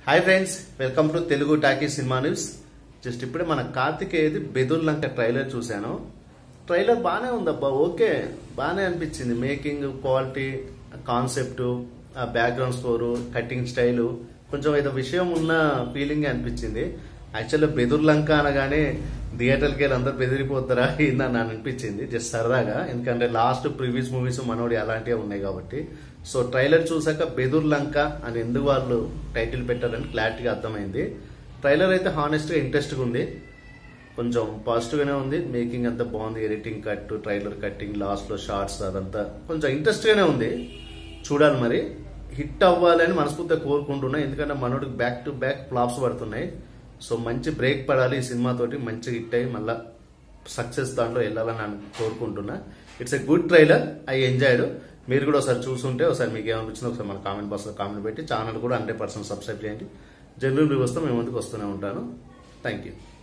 hi friends welcome to Telugu talkie cinema news just ఇప్పుడే మన కార్తికేయది బెదుర్ లంక trailer చూశాను ట్రైలర్ బాగానే ఉందబ్బా ఓకే బాగానే అనిపించింది మేకింగ్ క్వాలిటీ కాన్సెప్ట్ ఆ బ్యాక్గ్రౌండ్ స్కోరు కటింగ్ స్టైలు కొంచెం ఏదో విషయం ఉన్న ఫీలింగ్ అనిపించింది యాక్చువల్గా బెదుర్ లంక అనగానే థియేటర్కి వెళ్ళి అందరు బెదిరిపోతారా ఏందని నాకు అనిపించింది జస్ట్ సరదాగా ఎందుకంటే లాస్ట్ ప్రీవియస్ మూవీస్ మనోడి అలాంటివే ఉన్నాయి కాబట్టి సో ట్రైలర్ చూసాక బెదుర్ లంక అని ఎందుకు వాళ్ళు టైటిల్ పెట్టారని క్లారిటీగా అర్థమైంది ట్రైలర్ అయితే హానెస్ట్గా ఇంట్రెస్ట్గా ఉంది కొంచెం పాజిటివ్గానే ఉంది మేకింగ్ అంతా బాగుంది ఎడిటింగ్ కట్ ట్రైలర్ కట్టింగ్ లాస్ట్లో షార్ట్స్ అదంతా కొంచెం ఇంట్రెస్ట్గానే ఉంది చూడాలి మరి హిట్ అవ్వాలని మనస్ఫూర్తిగా కోరుకుంటున్నా ఎందుకంటే మనోడికి బ్యాక్ టు బ్యాక్ ఫ్లాప్స్ పడుతున్నాయి సో మంచి బ్రేక్ పడాలి ఈ సినిమాతోటి మంచి హిట్ అయ్యి మళ్ళా సక్సెస్ దాంట్లో వెళ్ళాలని నేను కోరుకుంటున్నా it's a good trailer I enjoyed మీరు కూడా ఒకసారి చూసుంటే ఒకసారి మీకు ఏమనిపించిందో ఒకసారి మన కామెంట్ బాక్స్లో కామెంట్ పెట్టి ఛానల్ కూడా హండ్రెడ్ పర్సెంట్ సబ్స్క్రైబ్ చేయండి జనరల్ రివ్యూస్తో మేము ముందుకు వస్తూనే ఉంటాను థ్యాంక్ యూ